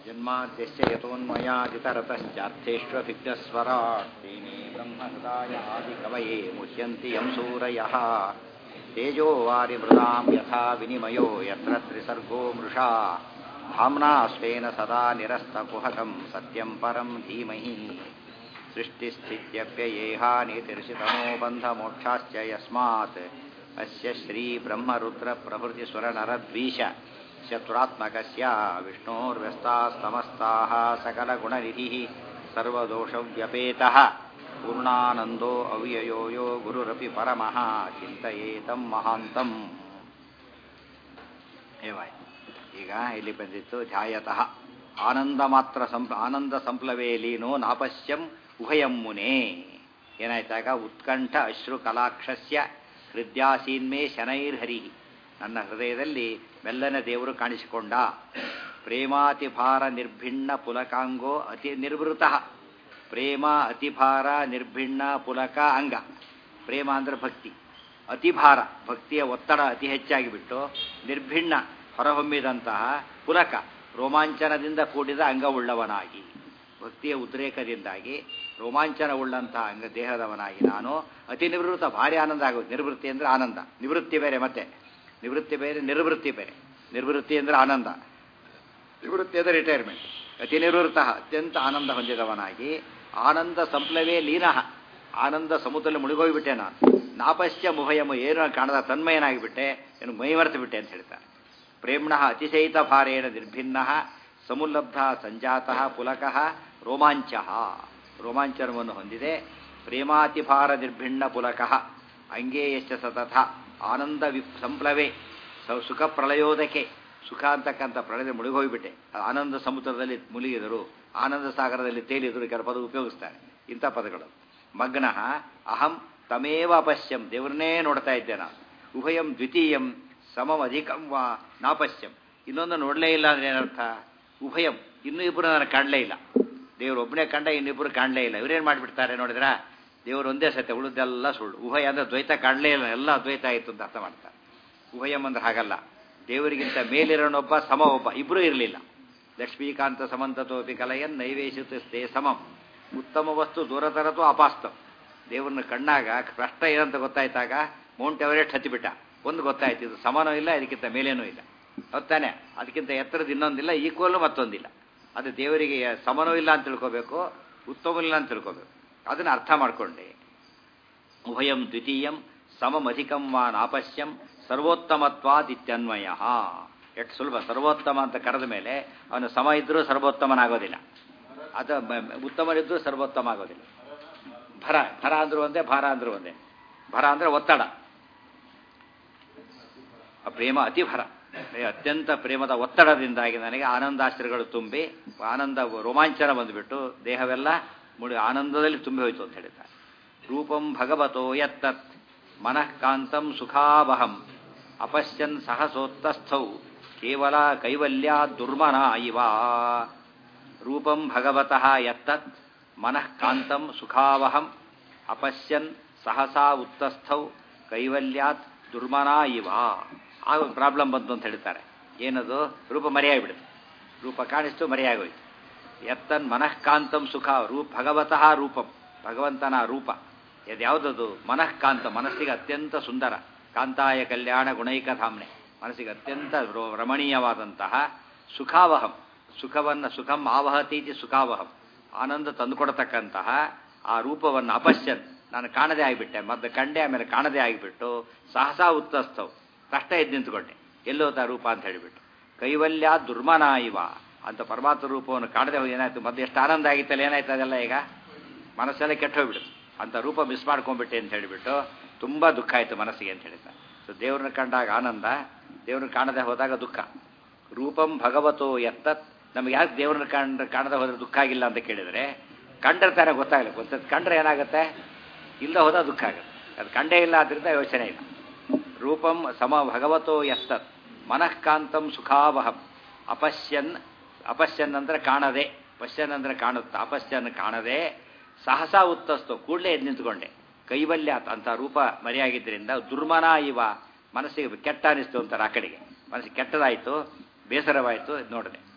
जन्माद्यस्य यतोन्मयादितरतश्चार्थेष्वभिघ्नस्वराट् तेने ब्रह्महृदाय आदिकवये मुह्यन्ति यं सूरयः तेजो वारिमृदां यथा विनिमयो यत्र त्रिसर्गो मृषा धाम्ना स्वेन सदा निरस्तकुहकं सत्यं परं धीमहि सृष्टिस्थित्यप्ययेहानितिर्षितमो बन्धमोक्षाश्च यस्मात् अस्य श्रीब्रह्मरुद्रप्रभृतिसुरनरद्वीष शत्रुरात्मकस्य विष्णोर्व्यस्तास्तमस्ताः सकलगुणनिधिः सर्वदोषव्यपेतः पूर्णानन्दो अव्ययो यो गुरुरपि परमः ಚಿಂತೆಯೇತಂ ಮಹಾಂತಂ ಏವಾಯ್ತು ಈಗ ಇಲ್ಲಿ ಬಂದಿತ್ತು ಧ್ಯಾಯತಃ ಆನಂದ ಮಾತ್ರ ಸಂಪ್ ಆನಂದ ಸಂಪ್ಲವೇ ಲೀನೋ ನಾಪಶ್ಯಂ ಉಭಯಂ ಮುನೇ ಏನಾಯ್ತಾಗ ಉತ್ಕಂಠ ಅಶ್ರು ಕಲಾಕ್ಷಸ್ಯ ಹೃದಯಾಸೀನ್ಮೇ ಶನೈರ್ಹರಿ ನನ್ನ ಹೃದಯದಲ್ಲಿ ಮೆಲ್ಲನೆ ದೇವರು ಕಾಣಿಸಿಕೊಂಡ ಪ್ರೇಮಾತಿಭಾರ ನಿರ್ಭಿಣ್ಣ ಪುಲಕಾಂಗೋ ಅತಿ ನಿರ್ವೃತ ಪ್ರೇಮ ಅತಿಭಾರ ನಿರ್ಭಿಣ್ಣ ಪುಲಕ ಅಂಗ ಪ್ರೇಮ ಅಂದ್ರೆ ಭಕ್ತಿ ಅತಿಭಾರ ಭಕ್ತಿಯ ಒತ್ತಡ ಅತಿ ಹೆಚ್ಚಾಗಿ ಬಿಟ್ಟು ನಿರ್ಭಿಣ್ಣ ಹೊರಹೊಮ್ಮಿದಂತಹ ಪುಲಕ ರೋಮಾಂಚನದಿಂದ ಕೂಡಿದ ಅಂಗವುಳ್ಳವನಾಗಿ ಭಕ್ತಿಯ ಉದ್ರೇಕದಿಂದಾಗಿ ರೋಮಾಂಚನವುಳ್ಳಂತಹ ಅಂಗ ದೇಹದವನಾಗಿ ನಾನು ಅತಿ ನಿವೃತ್ತ ಭಾರಿ ಆನಂದ ಆಗೋದು ನಿವೃತ್ತಿ ಅಂದರೆ ಆನಂದ ನಿವೃತ್ತಿ ಬೇರೆ ಮತ್ತೆ ನಿವೃತ್ತಿ ಬೇರೆ ನಿರ್ವೃತ್ತಿ ಬೇರೆ ನಿರ್ವೃತ್ತಿ ಅಂದರೆ ಆನಂದ ನಿವೃತ್ತಿ ಅಂದರೆ ರಿಟೈರ್ಮೆಂಟ್ ಅತಿ ನಿವೃತ್ತ ಅತ್ಯಂತ ಆನಂದ ಹೊಂದಿದವನಾಗಿ ಆನಂದ ಸಂಪ್ಲವೇ ಲೀನಃ ಆನಂದ ಸಮುದ್ರದಲ್ಲಿ ಮುಳುಗೋಗ್ಬಿಟ್ಟೆ ನಾನು ನಾಪಶ್ಯ ಮುಭಯಮ ಏನು ಕಾಣದ ತನ್ಮಯನಾಗಿಬಿಟ್ಟೆ ಏನು ಮೈಮರೆತು ಬಿಟ್ಟೆ ಅಂತ ಹೇಳ್ತಾರೆ ಪ್ರೇಮ್ಣ ಅತಿಶಯಿತ ಭಾರೇಣ ನಿರ್ಭಿನ್ನ ಸಮುಲ್ಲಬ್ಧ ಸಂಜಾತ ಪುಲಕಃ ರೋಮಾಂಚ ರೋಮಾಂಚನವನ್ನು ಹೊಂದಿದೆ ಪ್ರೇಮಾತಿಭಾರ ನಿರ್ಭಿಣ್ಣ ಪುಲಕಃ ಅಂಗೇಯಶ್ಚ ಸತತ ಆನಂದ ವಿ ಸಂಪ್ಲವೇ ಸುಖ ಪ್ರಳಯೋದಕ್ಕೆ ಸುಖ ಅಂತಕ್ಕಂಥ ಪ್ರಳಯದ ಮುಳುಗೋಗ್ಬಿಟ್ಟೆ ಆನಂದ ಸಮುದ್ರದಲ್ಲಿ ಮುಳುಗಿದರು ಆನಂದ ಸಾಗರದಲ್ಲಿ ತೇಲಿದರು ಕೆಲವು ಪದ ಉಪಯೋಗಿಸ್ತಾರೆ ಇಂಥ ಪದಗಳು ಮಗ್ನ ಅಹಂ ತಮೇವ ಅಪಶ್ಯಂ ದೇವರನ್ನೇ ನೋಡ್ತಾ ಇದ್ದೆ ನಾನು ಉಭಯಂ ದ್ವಿತೀಯಂ ಸಮಂ ಅಧಿಕಂ ವಾ ನಾಪಶ್ಯಂ ಇನ್ನೊಂದು ನೋಡಲೇ ಇಲ್ಲ ಅಂದ್ರೆ ಏನರ್ಥ ಉಭಯಂ ಇನ್ನೂ ಇಬ್ಬರು ನಾನು ಕಾಣಲೇ ಇಲ್ಲ ದೇವರು ಒಬ್ಬನೇ ಕಂಡ ಇನ್ನಿಬ್ಬರು ಕಾಣಲೇ ಇಲ್ಲ ಇವರೇನು ಮಾಡಿಬಿಡ್ತಾರೆ ನೋಡಿದ್ರ ದೇವರು ಒಂದೇ ಸತ್ಯ ಉಳಿದೆಲ್ಲ ಸುಳ್ಳು ಉಭಯ ಅಂದ್ರೆ ದ್ವೈತ ಕಾಣಲೇ ಇಲ್ಲ ಎಲ್ಲ ದ್ವೈತ ಆಯಿತು ಅಂತ ಅರ್ಥ ಮಾಡ್ತಾರೆ ಉಭಯಂ ಅಂದ್ರೆ ಹಾಗಲ್ಲ ದೇವರಿಗಿಂತ ಮೇಲಿರೋನೊಬ್ಬ ಸಮ ಒಬ್ಬ ಇಬ್ಬರೂ ಇರಲಿಲ್ಲ ಲಕ್ಷ್ಮೀಕಾಂತ ಸಮಂತತೋಪಿ ಕಲಯನ್ ನೈವೇಶಿತೇ ಸಮಂ ಉತ್ತಮ ವಸ್ತು ದೂರತರತು ಅಪಾಸ್ತಂ ದೇವ್ರನ್ನ ಕಣ್ಣಾಗ ಕಷ್ಟ ಏನಂತ ಗೊತ್ತಾಯ್ತಾಗ ಮೌಂಟ್ ಎವರೆಸ್ಟ್ ಹತ್ತಿಬಿಟ್ಟ ಒಂದು ಗೊತ್ತಾಯ್ತು ಇದು ಸಮಾನೂ ಇಲ್ಲ ಇದಕ್ಕಿಂತ ಮೇಲೇನೂ ಇಲ್ಲ ಹೊತ್ತಾನೆ ಅದಕ್ಕಿಂತ ಎತ್ತರದ ಇನ್ನೊಂದಿಲ್ಲ ಈಕ್ವಲ್ ಮತ್ತೊಂದಿಲ್ಲ ಅದು ದೇವರಿಗೆ ಸಮನೂ ಇಲ್ಲ ಅಂತ ತಿಳ್ಕೋಬೇಕು ಉತ್ತಮ ಇಲ್ಲ ಅಂತ ತಿಳ್ಕೋಬೇಕು ಅದನ್ನು ಅರ್ಥ ಮಾಡ್ಕೊಂಡೆ ಉಭಯಂ ದ್ವಿತೀಯಂ ಸಮಮಧಿಕಂ ವಾ ನಾಪಶ್ಯಂ ಸರ್ವೋತ್ತಮತ್ವಾದಿತ್ಯನ್ವಯ ಎಷ್ಟು ಸುಲಭ ಸರ್ವೋತ್ತಮ ಅಂತ ಕರೆದ ಮೇಲೆ ಅವನು ಸಮ ಇದ್ರೂ ಸರ್ವೋತ್ತಮನಾಗೋದಿಲ್ಲ ಅದು ಉತ್ತಮರಿದ್ರೂ ಸರ್ವೋತ್ತಮ ಆಗೋದಿಲ್ಲ ಭರ ಭರ ಅಂದ್ರೂ ಒಂದೇ ಭಾರ ಅಂದ್ರೂ ಒಂದೇ ಭರ ಅಂದರೆ ಒತ್ತಡ ಪ್ರೇಮ ಅತಿಭರ ಅತ್ಯಂತ ಪ್ರೇಮದ ಒತ್ತಡದಿಂದಾಗಿ ನನಗೆ ಆನಂದಾಶ್ರಗಳು ತುಂಬಿ ಆನಂದ ರೋಮಾಂಚನ ಬಂದುಬಿಟ್ಟು ದೇಹವೆಲ್ಲ ಮುಡಿ ಆನಂದದಲ್ಲಿ ತುಂಬಿ ಹೋಯಿತು ಅಂತ ಹೇಳಿದ್ದಾರೆ ರೂಪಂ ಭಗವತೋ ಯತ್ತತ್ ಮನಃಕಾಂತಂ ಸುಖಾವಹಂ ಅಪಶ್ಯನ್ ಸಹಸೋತ್ತಸ್ಥೌ ಕೇವಲ ಕೈವಲ್ಯ ದುರ್ಮನ ಇವ ರೂಪಂ ಭಗವತಃ ಯತ್ತತ್ ಮನಃಕಾಂತಂ ಸುಖಾವಹಂ ಅಪಶ್ಯನ್ ಸಹಸಾ ಉತ್ತಸ್ಥೌ ಕೈವಲ್ಯಾತ್ ದುರ್ಮನ ಇವ ಆಗ ಒಂದು ಪ್ರಾಬ್ಲಮ್ ಬಂತು ಅಂತ ಹೇಳ್ತಾರೆ ಏನದು ರೂಪ ಮರೆಯಾಗಿಬಿಡುತ್ತೆ ರೂಪ ಕಾಣಿಸ್ತು ಮರೆಯಾಗೋಯ್ತು ಎತ್ತನ್ ಮನಃಕಾಂತಂ ಸುಖ ರೂಪ ಭಗವತಃ ರೂಪಂ ಭಗವಂತನ ರೂಪ ಯಾವುದದು ಮನಃಕಾಂತ ಮನಸ್ಸಿಗೆ ಅತ್ಯಂತ ಸುಂದರ ಕಾಂತಾಯ ಕಲ್ಯಾಣ ಗುಣೈಕ ಧಾಮ್ನೆ ಮನಸ್ಸಿಗೆ ಅತ್ಯಂತ ರಮಣೀಯವಾದಂತಹ ಸುಖಾವಹಂ ಸುಖವನ್ನು ಸುಖಂ ಆವಹತೀತಿ ಸುಖಾವಹಂ ಆನಂದ ತಂದುಕೊಡತಕ್ಕಂತಹ ಆ ರೂಪವನ್ನು ಅಪಶ್ಯನ್ ನಾನು ಕಾಣದೇ ಆಗಿಬಿಟ್ಟೆ ಮತ್ತೆ ಕಂಡೆ ಆಮೇಲೆ ಕಾಣದೇ ಆಗಿಬಿಟ್ಟು ಸಹಸಾ ಉತ್ತಸ್ಥವು ಕಷ್ಟ ಎದ್ದು ನಿಂತ್ಕೊಂಡೆ ಎಲ್ಲೋತ ರೂಪ ಅಂತ ಹೇಳಿಬಿಟ್ಟು ಕೈವಲ್ಯ ದುರ್ಮನ ಇವ ಅಂತ ಪರಮಾತ್ಮ ರೂಪವನ್ನು ಕಾಣದೆ ಹೋಗಿ ಏನಾಯ್ತು ಮತ್ತೆ ಎಷ್ಟು ಆನಂದ ಆಗಿತ್ತಲ್ಲ ಏನಾಯ್ತು ಅದೆಲ್ಲ ಈಗ ಮನಸ್ಸೆಲ್ಲ ಕೆಟ್ಟ ಹೋಗ್ಬಿಡುತ್ತೆ ಅಂತ ರೂಪ ಮಿಸ್ ಮಾಡ್ಕೊಂಡ್ಬಿಟ್ಟೆ ಅಂತ ಹೇಳಿಬಿಟ್ಟು ತುಂಬ ದುಃಖ ಆಯಿತು ಮನಸ್ಸಿಗೆ ಅಂತ ಹೇಳಿದ್ದಾರೆ ಸೊ ದೇವ್ರನ್ನ ಕಂಡಾಗ ಆನಂದ ದೇವ್ರನ್ನ ಕಾಣದೆ ಹೋದಾಗ ದುಃಖ ರೂಪಂ ಭಗವತೋ ಎತ್ತತ್ ನಮ್ಗೆ ಯಾಕೆ ದೇವ್ರನ್ನ ಕಂಡ ಕಾಣದೆ ಹೋದ್ರೆ ದುಃಖ ಆಗಿಲ್ಲ ಅಂತ ಕೇಳಿದರೆ ಕಂಡ್ರೆ ತಾನೇ ಗೊತ್ತಾಗಲ್ಲ ಗೊತ್ತ ಕಂಡ್ರೆ ಏನಾಗುತ್ತೆ ಇಲ್ಲ ಹೋದ ದುಃಖ ಆಗುತ್ತೆ ಅದು ಕಂಡೇ ಇಲ್ಲ ಆದ್ದರಿಂದ ಯೋಚನೆ ಇಲ್ಲ ರೂಪಂ ಸಮ ಭಗವತೋ ಎತ್ತತ್ ಮನಃಕಾಂತಂ ಸುಖಾವಹಂ ಅಪಶ್ಯನ್ ಅಪಶ್ಯನ್ ಅಂದರೆ ಕಾಣದೆ ಪಶ್ಯನ್ ಅಂದರೆ ಕಾಣುತ್ತಾ ಅಪಶ್ಯನ್ ಕಾಣದೆ ಸಹಸಾ ಉತ್ತಸ್ತು ಕೂಡಲೇ ಎದ್ದು ನಿಂತ್ಕೊಂಡೆ ಕೈವಲ್ಯ ಅಂತ ರೂಪ ಮರೆಯಾಗಿದ್ದರಿಂದ ದುರ್ಮನ ಇವ ಮನಸ್ಸಿಗೆ ಕೆಟ್ಟ ಅನಿಸ್ತು ಅಂತಾರೆ ಆ ಕಡೆಗೆ ಮನಸ್ಸಿಗೆ ಕೆಟ್ಟದಾಯಿತು ಬೇಸರವಾಯಿತು ನೋಡಿದೆ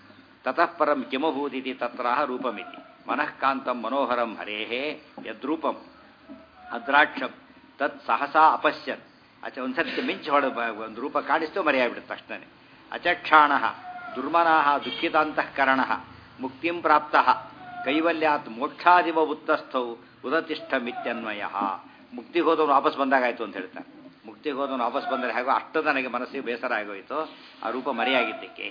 ತತಃ ಪರಂ ಕಿಮಭೂದಿತಿ ತತ್ರಾಹ ರೂಪಮಿತಿ ಮನಃಕಾಂತಂ ಮನೋಹರಂ ಹರೇಃ ಯದ್ರೂಪಂ ಅದ್ರಾಕ್ಷಂ ತತ್ ಸಹಸಾ ಅಪಶ್ಯತ್ ಅಚ ಒಂದ್ಸರ್ತಿ ಮಿಂಚು ಹೊಡ ಒಂದು ರೂಪ ಕಾಣಿಸ್ತು ಮರೆಯಾಗ್ಬಿಡುತ್ತೆ ತಕ್ಷಣ ಅಚಕ್ಷಾಣ ದುರ್ಮನಾಹ ದುಃಖಿತಾಂತಃಕರಣ ಮುಕ್ತಿಂ ಪ್ರಾಪ್ತ ಕೈವಲ್ಯಾತ್ ಮೋಕ್ಷಾದಿವ ಉತ್ತಸ್ಥೌ ಉದತಿಷ್ಠಮಿತ್ಯನ್ವಯ ಮುಕ್ತಿಗೆ ಹೋದವನು ವಾಪಸ್ ಬಂದಾಗಾಯ್ತು ಅಂತ ಹೇಳ್ತಾರೆ ಮುಕ್ತಿಗೆ ಹೋದವನು ವಾಪಸ್ ಬಂದರೆ ಹೇಗೋ ಅಷ್ಟು ನನಗೆ ಮನಸ್ಸಿಗೆ ಬೇಸರ ಆಗೋಯ್ತು ಆ ರೂಪ ಮರೆಯಾಗಿದ್ದಕ್ಕೆ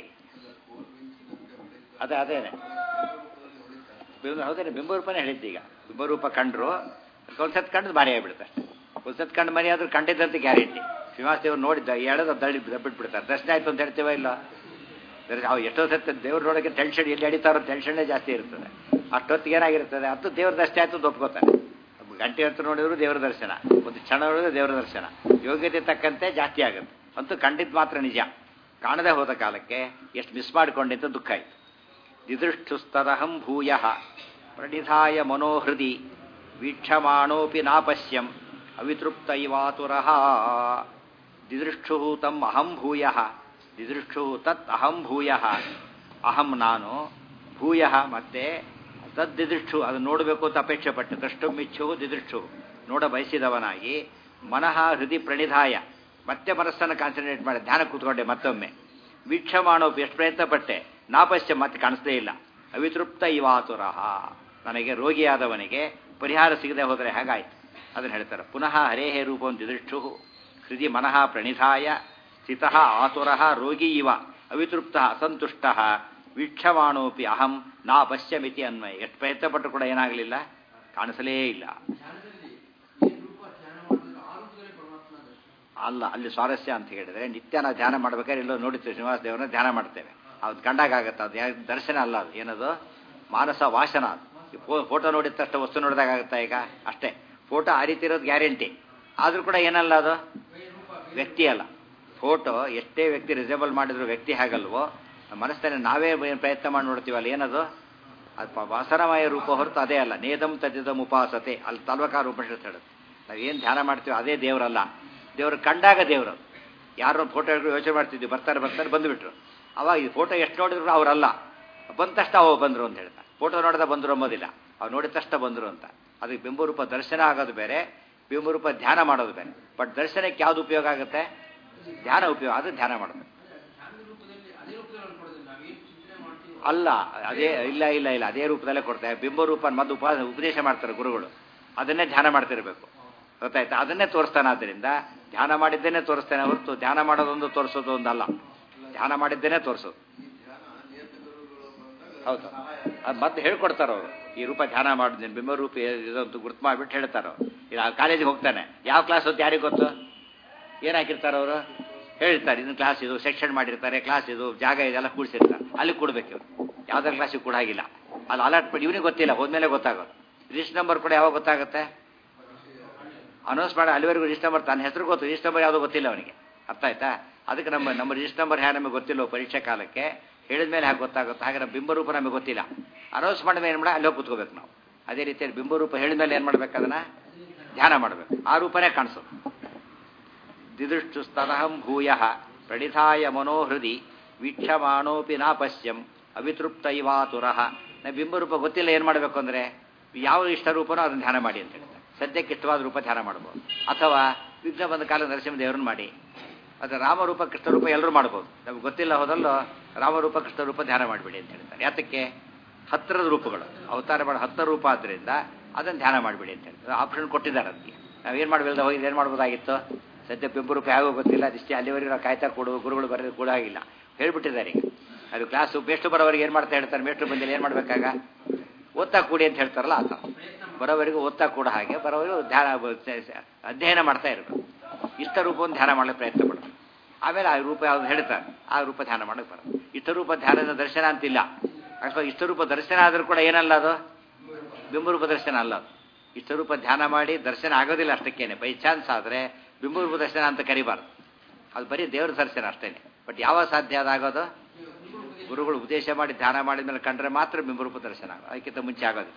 ಅದೇ ಅದೇನೆ ಹೌದೇನೆ ಬಿಂಬರೂಪನೇ ಹೇಳಿದ್ದೀಗ ಬಿಂಬರೂಪ ಕಂಡ್ರು ಒಂದ್ಸತ್ ಕಂಡು ಮರಿ ಆಗ್ಬಿಡ್ತಾರೆ ಒಂದ್ಸತ್ ಕಂಡು ಮರಿ ಆದ್ರೂ ಕಂಡಿದ್ದಂತೆ ಗ್ಯಾರಂಟಿ ಶ್ರೀನಿವಾಸ ದೇವ್ರು ನೋಡಿದ್ದ ಎಳೆದ ದಳ್ಳಿ ಬಿಟ್ಬಿಡ್ತಾರೆ ದರ್ಶನ ಆಯ್ತು ಅಂತ ಹೇಳ್ತೀವ ಇಲ್ಲ ಅವು ಎಷ್ಟೋ ಸತ್ತ ದೇವ್ರು ನೋಡೋಕೆ ಟೆನ್ಷನ್ ಎಲ್ಲಿ ಎಡಿತಾರೋ ಟೆನ್ಷನ್ನೇ ಜಾಸ್ತಿ ಇರ್ತದೆ ಅಷ್ಟೊತ್ತಿಗೆ ಏನಾಗಿರ್ತದೆ ಅದು ದೇವ್ರ ದರ್ಶನ ಆಯ್ತು ಅಂತ ಒಪ್ಕೋತಾರೆ ಗಂಟೆ ಹೊತ್ತು ನೋಡಿದ್ರು ದೇವ್ರ ದರ್ಶನ ಒಂದು ಕ್ಷಣ ನೋಡಿದ್ರೆ ದೇವ್ರ ದರ್ಶನ ಯೋಗ್ಯತೆ ತಕ್ಕಂತೆ ಜಾಸ್ತಿ ಆಗುತ್ತೆ ಅಂತೂ ಕಂಡಿದ್ದು ಮಾತ್ರ ನಿಜ ಕಾಣದೆ ಹೋದ ಕಾಲಕ್ಕೆ ಎಷ್ಟು ಮಿಸ್ ಮಾಡಿಕೊಂಡಿದ್ದ ದುಃಖ ಆಯ್ತು ದಿದೃಷ್ಟುಸ್ತದಹಂ ಭೂಯ ಪ್ರಣಿಧಾಯ ಮನೋಹೃದಿ ವೀಕ್ಷಮಾಣೋಪಿ ನಾಪಶ್ಯಂ ಅವಿತೃಪ್ತ ಇವಾತುರಃ ದಿದೃಕ್ಷು ತಮ್ ಅಹಂ ಭೂಯ ದಿದೃಕ್ಷು ತತ್ ಅಹಂ ಭೂಯ ಅಹಂ ನಾನು ಭೂಯ ಮತ್ತೆ ತದ್ ದಿದೃಕ್ಷು ಅದು ನೋಡಬೇಕು ಅಂತ ಅಪೇಕ್ಷೆ ಪಟ್ಟು ದ್ರಷ್ಟು ಮಿಚ್ಚು ದಿದೃಕ್ಷು ನೋಡ ಬಯಸಿದವನಾಗಿ ಮನಃ ಹೃದಯ ಪ್ರಣಿಧಾಯ ಮತ್ತೆ ಮನಸ್ಸನ್ನು ಕಾನ್ಸಂಟ್ರೇಟ್ ಮಾಡಿ ಧ್ಯಾನ ಕೂತ್ಕೊಂಡೆ ಮತ್ತೊಮ್ಮೆ ವೀಕ್ಷ ಮಾಡೋದು ಎಷ್ಟು ಪ್ರಯತ್ನ ಪಟ್ಟೆ ನಾಪಶ್ಯ ಮತ್ತೆ ಕಾಣಿಸ್ಲೇ ಇಲ್ಲ ಅವಿತೃಪ್ತ ಇವಾತುರಹ ನನಗೆ ರೋಗಿಯಾದವನಿಗೆ ಪರಿಹಾರ ಸಿಗದೆ ಹೋದರೆ ಹೇಗಾಯ್ತು ಅದನ್ನು ಹೇಳ್ತಾರೆ ಪುನಃ ಹರೇಹೇ ರೂಪಂ ದಿದೃಕ್ಷು ಹೃದಯ ಮನಃ ಪ್ರಣಿಧಾಯ ಸ್ಥಿತಃ ಆತುರಃ ರೋಗಿ ಇವ ಅವಿತೃಪ್ತ ಅಸಂತುಷ್ಟ ವೀಕ್ಷಮಾಣೋಪಿ ಅಹಂ ನಾ ಪಶ್ಯಮಿತಿ ಅನ್ವಯ ಎಷ್ಟು ಪ್ರಯತ್ನ ಪಟ್ಟರು ಕೂಡ ಏನಾಗಲಿಲ್ಲ ಕಾಣಿಸಲೇ ಇಲ್ಲ ಅಲ್ಲ ಅಲ್ಲಿ ಸ್ವಾರಸ್ಯ ಅಂತ ಹೇಳಿದ್ರೆ ನಿತ್ಯ ನಾವು ಧ್ಯಾನ ಮಾಡ್ಬೇಕಾದ್ರೆ ಎಲ್ಲೋ ನೋಡಿರ್ತೀವಿ ಶ್ರೀನಿವಾಸ ದೇವರನ್ನ ಧ್ಯಾನ ಮಾಡ್ತೇವೆ ಅದು ಕಂಡಾಗತ್ತೆ ಅದು ಯಾಕೆ ದರ್ಶನ ಅಲ್ಲ ಅದು ಏನದು ಮಾನಸ ವಾಸನ ಅದು ಫೋಟೋ ನೋಡಿದ ತಕ್ಷಣ ವಸ್ತು ನೋಡಿದಾಗತ್ತಾ ಈಗ ಅಷ್ಟೇ ಫೋಟೋ ಆ ರೀತಿ ಇರೋದು ಗ್ಯಾರಂಟಿ ಆದರೂ ಕೂಡ ಏನಲ್ಲ ಅದು ವ್ಯಕ್ತಿ ಅಲ್ಲ ಫೋಟೋ ಎಷ್ಟೇ ವ್ಯಕ್ತಿ ರಿಸೇಬಲ್ ಮಾಡಿದ್ರು ವ್ಯಕ್ತಿ ಹಾಗಲ್ವೋ ಮನಸ್ಸಲ್ಲಿ ನಾವೇ ಪ್ರಯತ್ನ ಮಾಡಿ ನೋಡ್ತೀವಲ್ಲ ಏನದು ಅದು ವಾಸನಮಯ ರೂಪ ಹೊರತು ಅದೇ ಅಲ್ಲ ನೇದಂ ತದಿದಂ ಉಪಾಸತೆ ಅಲ್ಲಿ ತಲ್ವಕಾರ ಉಪನಿಷತ್ ಹೇಳುತ್ತೆ ನಾವೇನು ಧ್ಯಾನ ಮಾಡ್ತೀವಿ ಅದೇ ದೇವರಲ್ಲ ದೇವರು ಕಂಡಾಗ ದೇವರು ಯಾರೋ ಫೋಟೋ ಹಿಡಿದು ಯೋಚನೆ ಮಾಡ್ತಿದ್ವಿ ಬರ್ತಾರೆ ಬರ್ತಾರೆ ಬಂದುಬಿಟ್ರು ಅವಾಗ ಈ ಫೋಟೋ ಎಷ್ಟು ನೋಡಿದ್ರು ಅವರಲ್ಲ ಬಂದ ತಕ್ಷಣ ಅವು ಬಂದರು ಅಂತ ಹೇಳ್ತಾರೆ ಫೋಟೋ ನೋಡಿದ ಬಂದರು ಅಂಬೋದಿಲ್ಲ ಅವ್ರು ನೋಡಿದ ತಕ್ಷಣ ಬಂದರು ಅಂತ ಅದಕ್ಕೆ ಬಿಂಬರೂಪ ದರ್ಶನ ಆಗೋದು ಬೇರೆ ಬಿಂಬರೂಪ ಧ್ಯಾನ ಮಾಡೋದು ಬೇರೆ ಬಟ್ ದರ್ಶನಕ್ಕೆ ಯಾವ್ದು ಉಪಯೋಗ ಆಗುತ್ತೆ ಧ್ಯಾನ ಉಪಯೋಗ ಅದು ಧ್ಯಾನ ಮಾಡೋದು ಅಲ್ಲ ಅದೇ ಇಲ್ಲ ಇಲ್ಲ ಇಲ್ಲ ಅದೇ ರೂಪದಲ್ಲೇ ಕೊಡ್ತಾರೆ ಬಿಂಬರೂಪ ಮದ್ದು ಉಪ ಉಪದೇಶ ಮಾಡ್ತಾರೆ ಗುರುಗಳು ಅದನ್ನೇ ಧ್ಯಾನ ಮಾಡ್ತಿರ್ಬೇಕು ಗೊತ್ತಾಯ್ತಾ ಅದನ್ನೇ ತೋರಿಸ್ತಾನೆ ಆದ್ದರಿಂದ ಧ್ಯಾನ ಮಾಡಿದ್ದೇನೆ ತೋರಿಸ್ತಾನೆ ಹೊರತು ಧ್ಯಾನ ಮಾಡೋದೊಂದು ತೋರಿಸೋದು ಒಂದಲ್ಲ ಧ್ಯಾನ ಮಾಡಿದ್ದೇನೆ ತೋರಿಸೋದು ಹೌದು ಅದು ಮತ್ತೆ ಹೇಳ್ಕೊಡ್ತಾರೆ ಅವರು ಈ ರೂಪ ಧ್ಯಾನ ಮಾಡಿದ್ದೀನಿ ಬಿಂಬರೂಪ ಇದಂತೂ ಗುರ್ತು ಮಾಡಿಬಿಟ್ಟು ಹೇಳ್ತಾರೆ ಅವರು ಇಲ್ಲ ಕಾಲೇಜಿಗೆ ಹೋಗ್ತಾನೆ ಯಾವ ಕ್ಲಾಸ್ ಅಂತ ಯಾರಿಗೆ ಗೊತ್ತು ಏನು ಹಾಕಿರ್ತಾರೆ ಅವರು ಹೇಳ್ತಾರೆ ಇದನ್ನ ಕ್ಲಾಸ್ ಇದು ಸೆಕ್ಷನ್ ಮಾಡಿರ್ತಾರೆ ಕ್ಲಾಸ್ ಇದು ಜಾಗ ಇದೆಲ್ಲ ಕೂಡಿಸಿರ್ತಾರೆ ಅಲ್ಲಿ ಕೊಡ್ಬೇಕು ಇವ್ರು ಯಾವ್ದಾರ ಕ್ಲಾಸಿಗೆ ಕೊಡಾಗಿಲ್ಲ ಅಲ್ಲಿ ಅಲರ್ಟ್ ಮಾಡಿ ಇವನಿಗೆ ಗೊತ್ತಿಲ್ಲ ಹೋದ್ಮೇಲೆ ಗೊತ್ತಾಗೋದು ರಿಜಿಸ್ಟರ್ ನಂಬರ್ ಕೂಡ ಯಾವಾಗ ಗೊತ್ತಾಗುತ್ತೆ ಅನೌನ್ಸ್ ಮಾಡಿ ಅಲ್ಲಿವರೆಗೂ ರಿಜಿಸ್ಟರ್ ನಂಬರ್ ತನ್ನ ಹೆಸರು ಗೊತ್ತು ರಿಜಿಸ್ಟರ್ ನಂಬರ್ ಯಾವುದೋ ಗೊತ್ತಿಲ್ಲ ಅವನಿಗೆ ಅರ್ಥ ಆಯ್ತಾ ಅದಕ್ಕೆ ನಮ್ಮ ನಮ್ಮ ರಿಜಿಸ್ಟರ್ ನಂಬರ್ ಹ್ಯಾ ನಮಗೆ ಗೊತ್ತಿಲ್ಲ ಪರೀಕ್ಷಾ ಕಾಲಕ್ಕೆ ಹೇಳಿದ ಮೇಲೆ ಹಾಗೆ ಗೊತ್ತಾಗುತ್ತೆ ಹಾಗೆ ನಮ್ಮ ಬಿಂಬರೂಪ ನಮಗೆ ಗೊತ್ತಿಲ್ಲ ಅನೌನ್ಸ್ ಮಾಡಿದ ಏನು ಮಾಡಿ ಅಲ್ಲಿ ಹೋಗಿ ಕೂತ್ಕೋಬೇಕು ನಾವು ಅದೇ ರೀತಿಯಲ್ಲಿ ಬಿಂಬರೂಪ ಹೇಳಿದ ಮೇಲೆ ಏನು ಮಾಡ್ಬೇಕು ಅದನ್ನು ಧ್ಯಾನ ಮಾಡಬೇಕು ಆ ರೂಪನೇ ಕಾಣಿಸೋದು ದಿದೃಷ್ಟುಸ್ತದಹಂ ಭೂಯ ಪ್ರಣಿಧಾಯ ಮನೋಹೃದಿ ವೀಕ್ಷಮಾಣೋಪಿ ನಾಪಶ್ಯಂ ಅವಿತೃಪ್ತ ಇವಾತುರಃ ನಾ ಬಿಂಬರೂಪ ಗೊತ್ತಿಲ್ಲ ಏನು ಮಾಡಬೇಕು ಅಂದರೆ ಯಾವ ಇಷ್ಟ ರೂಪನೋ ಅದನ್ನು ಧ್ಯಾನ ಮಾಡಿ ಅಂತ ಹೇಳ್ತಾರೆ ಸದ್ಯಕ್ಕೆ ಇಷ್ಟವಾದ ರೂಪ ಧ್ಯಾನ ಮಾಡ್ಬೋದು ಅಥವಾ ವಿಘ್ನ ಬಂದ ಕಾಲ ನರಸಿಂಹ ದೇವರನ್ನು ಮಾಡಿ ಅದು ರಾಮರೂಪ ಕೃಷ್ಣರೂಪ ಎಲ್ಲರೂ ಮಾಡ್ಬೋದು ನಮ್ಗೆ ಗೊತ್ತಿಲ್ಲ ಹೋದಲ್ಲೋ ರಾಮರೂಪ ಕೃಷ್ಣರೂಪ ಧ್ಯಾನ ಮಾಡಿಬಿಡಿ ಅಂತ ಹೇಳ್ತಾರೆ ಯಾತಕ್ಕೆ ಹತ್ತಿರದ ರೂಪಗಳು ಅವತಾರ ಮಾಡೋ ಹತ್ತರ ರೂಪ ಆದ್ದರಿಂದ ಅದನ್ನು ಧ್ಯಾನ ಮಾಡಿಬಿಡಿ ಅಂತ ಹೇಳ್ತಾರೆ ಆಪ್ಷನ್ ಕೊಟ್ಟಿದ್ದಾರೆ ಅದಕ್ಕೆ ನಾವೇನು ಮಾಡಬೇಕಲ್ಲ ಹೋಗಿ ಏನು ಮಾಡ್ಬೋದಾಗಿತ್ತು ಸದ್ಯ ಬೆಂಬರೂಪ ಹೇಗೋ ಗೊತ್ತಿಲ್ಲ ಅದಿಷ್ಟೇ ಅಲ್ಲಿವರೆಗೆ ನಾವು ಕಾಯ್ತಾ ಕೊಡು ಗುರುಗಳು ಬರೋದು ಕೂಡ ಆಗಿಲ್ಲ ಹೇಳ್ಬಿಟ್ಟಿದ್ದಾರೆ ಈಗ ಅದು ಕ್ಲಾಸು ಮೇಷ್ಟ್ರು ಬರೋವರೆಗೆ ಏನು ಮಾಡ್ತಾ ಹೇಳ್ತಾರೆ ಮೇಷ್ಟ್ರು ಬಂದಿಲ್ಲ ಏನು ಮಾಡಬೇಕಾಗ ಓದ್ತಾ ಕೂಡಿ ಅಂತ ಹೇಳ್ತಾರಲ್ಲ ಆತ ಬರೋವರೆಗೂ ಓದ್ತಾ ಕೂಡ ಹಾಗೆ ಬರೋವರೆಗೂ ಧ್ಯಾನ ಅಧ್ಯಯನ ಮಾಡ್ತಾ ಇರಬೇಕು ಇಷ್ಟ ರೂಪವನ್ನು ಧ್ಯಾನ ಮಾಡಲಿಕ್ಕೆ ಪ್ರಯತ್ನ ಪಡಬೇಕು ಆಮೇಲೆ ಆ ರೂಪ ಯಾವ್ದು ಹೇಳ್ತಾರೆ ಆ ರೂಪ ಧ್ಯಾನ ಮಾಡಕ್ಕೆ ಬರೋದು ಇಷ್ಟರೂಪ ಧ್ಯಾನದ ದರ್ಶನ ಅಂತಿಲ್ಲ ಅಕಸ್ಮಾತ್ ಇಷ್ಟರೂಪ ದರ್ಶನ ಆದರೂ ಕೂಡ ಏನಲ್ಲ ಅದು ಬಿಂಬರೂಪ ದರ್ಶನ ಅಲ್ಲ ಅದು ಇಷ್ಟರೂಪ ಧ್ಯಾನ ಮಾಡಿ ದರ್ಶನ ಆಗೋದಿಲ್ಲ ಅಷ್ಟಕ್ಕೇನೆ ಬೈ ಚಾನ್ಸ್ ಆದರೆ ಬಿಂಬರೂಪ ದರ್ಶನ ಅಂತ ಕರಿಬಾರ್ದು ಅದು ಬರೀ ದೇವ್ರ ದರ್ಶನ ಅಷ್ಟೇನೆ ಬಟ್ ಯಾವಾಗ ಸಾಧ್ಯ ಅದಾಗೋದು ಗುರುಗಳು ಉಪದೇಶ ಮಾಡಿ ಧ್ಯಾನ ಮಾಡಿದ ಮೇಲೆ ಕಂಡ್ರೆ ಮಾತ್ರ ಬಿಂಬರೂಪ ದರ್ಶನ ಆಗೋದು ಅದಕ್ಕಿಂತ ಮುಂಚೆ ಆಗೋದು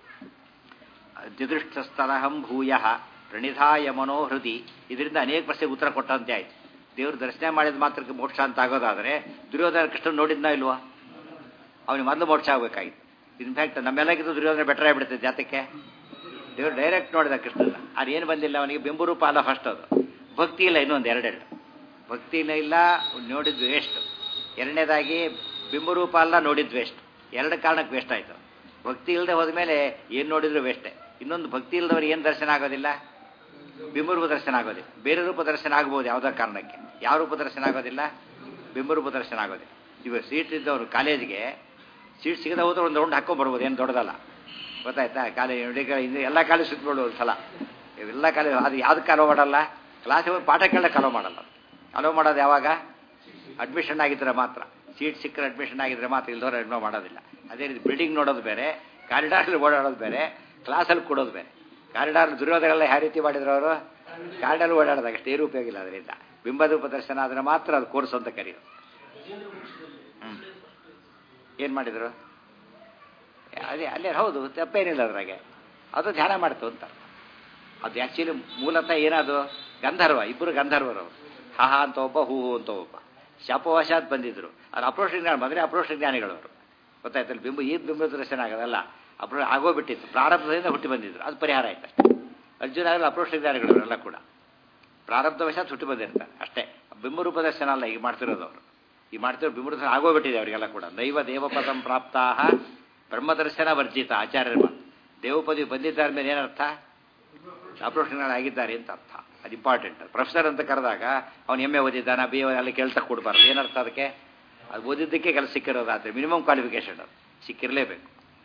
ದಿದೃಷ್ಟಸ್ಥಲಹಂ ಭೂಯ ಪ್ರಣಿಧಾಯ ಮನೋಹೃದಿ ಇದರಿಂದ ಅನೇಕ ಪ್ರಶ್ನೆಗೆ ಉತ್ತರ ಕೊಟ್ಟಂತೆ ಆಯ್ತು ದೇವ್ರ ದರ್ಶನ ಮಾಡಿದ ಮಾತ್ರಕ್ಕೆ ಮೋಕ್ಷ ಅಂತ ಆಗೋದಾದರೆ ದುರ್ಯೋಧನ ಕೃಷ್ಣ ನೋಡಿದ್ನ ಇಲ್ವಾ ಅವನಿಗೆ ಮೊದಲು ಮೋಕ್ಷ ಆಗಬೇಕಾಗಿತ್ತು ಇನ್ಫ್ಯಾಕ್ಟ್ ನಮ್ಮೆಲ್ಲಕ್ಕಿಂತ ದುರ್ಯೋಧನ ಬೆಟರ್ ಆಗಿಬಿಡುತ್ತೆ ಜಾತಕ್ಕೆ ದೇವ್ರು ಡೈರೆಕ್ಟ್ ನೋಡಿದ ಕೃಷ್ಣನ ಅದು ಏನು ಬಂದಿಲ್ಲ ಅವನಿಗೆ ಬಿಂಬರೂಪ ಅಲ್ಲ ಫಸ್ಟ್ ಅದು ಭಕ್ತಿ ಇಲ್ಲ ಇನ್ನೊಂದು ಎರಡೆರಡು ಭಕ್ತಿನೇ ಇಲ್ಲ ನೋಡಿದ್ದು ವೇಸ್ಟ್ ಎರಡನೇದಾಗಿ ಬಿಂಬರೂಪ ಅಲ್ಲ ನೋಡಿದ್ದು ವೇಸ್ಟ್ ಎರಡು ಕಾರಣಕ್ಕೆ ವೇಸ್ಟ್ ಆಯಿತು ಭಕ್ತಿ ಇಲ್ಲದೆ ಹೋದ್ಮೇಲೆ ಏನು ನೋಡಿದ್ರು ವೇಸ್ಟೇ ಇನ್ನೊಂದು ಭಕ್ತಿ ಇಲ್ಲದವ್ರು ಏನು ದರ್ಶನ ಆಗೋದಿಲ್ಲ ಬಿಂಬರೂಪ ದರ್ಶನ ಆಗೋದಿಲ್ಲ ಬೇರೆ ರೂಪ ದರ್ಶನ ಆಗ್ಬೋದು ಯಾವುದೋ ಕಾರಣಕ್ಕೆ ಯಾವ ರೂಪ ದರ್ಶನ ಆಗೋದಿಲ್ಲ ಬಿಂಬರೂಪ ದರ್ಶನ ಆಗೋದಿಲ್ಲ ಇವಾಗ ಸೀಟ್ ಇದ್ದವರು ಕಾಲೇಜಿಗೆ ಸೀಟ್ ಸಿಗದೆ ಹೋದ್ರೆ ಒಂದು ರೌಂಡ್ ಹಾಕೊಂಡ್ ಬರ್ಬೋದು ಏನು ದೊಡ್ಡದಲ್ಲ ಗೊತ್ತಾಯ್ತಾ ಕಾಲೇಜ್ ಹಿಂದೆ ಎಲ್ಲ ಕಾಲೇಜ್ ಸುತ್ತಬೋದು ಒಂದು ಸಲ ಎಲ್ಲ ಕಾಲೇಜ್ ಅದು ಯಾವ್ದಕ್ಕೆ ಅಲೋ ಮಾಡಲ್ಲ ಕ್ಲಾಸಿಗೆ ಹೋಗಿ ಪಾಠ ಕೇಳಕ್ಕೆ ಅಲೋ ಮಾಡಲ್ಲ ಅಲೋ ಮಾಡೋದು ಯಾವಾಗ ಅಡ್ಮಿಷನ್ ಆಗಿದ್ರೆ ಮಾತ್ರ ಸೀಟ್ ಸಿಕ್ಕರೆ ಅಡ್ಮಿಷನ್ ಆಗಿದ್ರೆ ಮಾತ್ರ ಇಲ್ದವ್ರು ಅಡ್ಮೋ ಮಾಡೋದಿಲ್ಲ ಅದೇ ರೀತಿ ಬಿಲ್ಡಿಂಗ್ ನೋಡೋದು ಬೇರೆ ಕಾರಿಡಾರಲ್ಲಿ ಓಡಾಡೋದು ಬೇರೆ ಕ್ಲಾಸಲ್ಲಿ ಕೊಡೋದು ಬೇರೆ ಕಾರಿಡಾರ್ ದುರ್ಯೋಧನೆಲ್ಲ ಯಾವ ರೀತಿ ಮಾಡಿದ್ರು ಅವರು ಕಾರಿಡಾರ್ ಓಡಾಡೋದಾಗ ಅಷ್ಟೇ ಏನು ಉಪಯೋಗ ಇಲ್ಲ ಅದರಿಂದ ಬಿಂಬದ ಪ್ರದರ್ಶನ ಆದರೆ ಮಾತ್ರ ಅದು ಕೋರ್ಸ್ ಅಂತ ಕರೆಯೋದು ಹ್ಞೂ ಏನು ಮಾಡಿದರು ಅದೇ ಅಲ್ಲೇ ಹೌದು ತಪ್ಪೇನಿಲ್ಲ ಅದ್ರಾಗೆ ಅದು ಧ್ಯಾನ ಮಾಡ್ತು ಅಂತ ಅದು ಆ್ಯಕ್ಚುಲಿ ಮೂಲತಃ ಏನದು ಗಂಧರ್ವ ಇಬ್ಬರು ಗಂಧರ್ವರು ಹಾ ಹಾ ಅಂತ ಒಬ್ಬ ಹೂ ಹೂ ಅಂತ ಒಬ್ಬ ಶಾಪವಶಾತ್ ಬಂದಿದ್ರು ಅವ್ರು ಅಪ್ರೋಷ ಜ್ಞಾನ ಮೊದಲೇ ಅಪ್ರೋಷ ಜ್ಞಾನಿಗಳವರು ಗೊತ್ತಾಯ್ತಲ್ಲ ಬಿಂಬ ಈ ಬಿಂಬ ದರ್ಶನ ಆಗೋದಲ್ಲ ಅಪ್ರೋ ಆಗೋಗ್ಬಿಟ್ಟಿತ್ತು ಪ್ರಾರಂಭದಿಂದ ಹುಟ್ಟಿ ಬಂದಿದ್ರು ಅದು ಪರಿಹಾರ ಆಯ್ತು ಅಷ್ಟೇ ಅರ್ಜುನ ಆಗಲ್ಲ ಅಪ್ರೋಷ ಜ್ಞಾನಿಗಳವರೆಲ್ಲ ಕೂಡ ಪ್ರಾರಬ್ಧವಶಾತ್ ಹುಟ್ಟಿ ಬಂದಿರ್ತಾರೆ ಅಷ್ಟೇ ಬಿಂಬರೂಪ ದರ್ಶನ ಅಲ್ಲ ಈಗ ಮಾಡ್ತಿರೋದು ಅವರು ಈ ಮಾಡ್ತಿರೋ ಬಿಂಬದರ್ಶನ ಆಗೋಗ್ಬಿಟ್ಟಿದೆ ಅವರಿಗೆಲ್ಲ ಕೂಡ ದೈವ ದೇವಪದಂ ಪ್ರಾಪ್ತಾ ಬ್ರಹ್ಮದರ್ಶನ ವರ್ಜಿತ ಆಚಾರ್ಯರ ಮಾತು ದೇವಪದಿ ಬಂದಿದ್ದಾರೆ ಮೇಲೆ ಏನರ್ಥ ಆಗಿದ್ದಾರೆ ಅಂತ ಅರ್ಥ ಅದು ಇಂಪಾರ್ಟೆಂಟ್ ಪ್ರೊಫೆಸರ್ ಅಂತ ಕರೆದಾಗ ಅವನು ಎಮ್ಮೆ ಓದಿದ್ದಾನ ಬಿ ಅಲ್ಲಿ ಕೆಲಸ ಕೊಡಬಾರ್ದು ಏನರ್ಥ ಅದಕ್ಕೆ ಅದು ಓದಿದ್ದಕ್ಕೆ ಕೆಲಸ ಸಿಕ್ಕಿರೋದಾದ್ರೆ ಮಿನಿಮಮ್ ಕ್ವಾಲಿಫಿಕೇಶನ್ ಅದು ಸಿಕ್ಕಿರಲೇಬೇಕು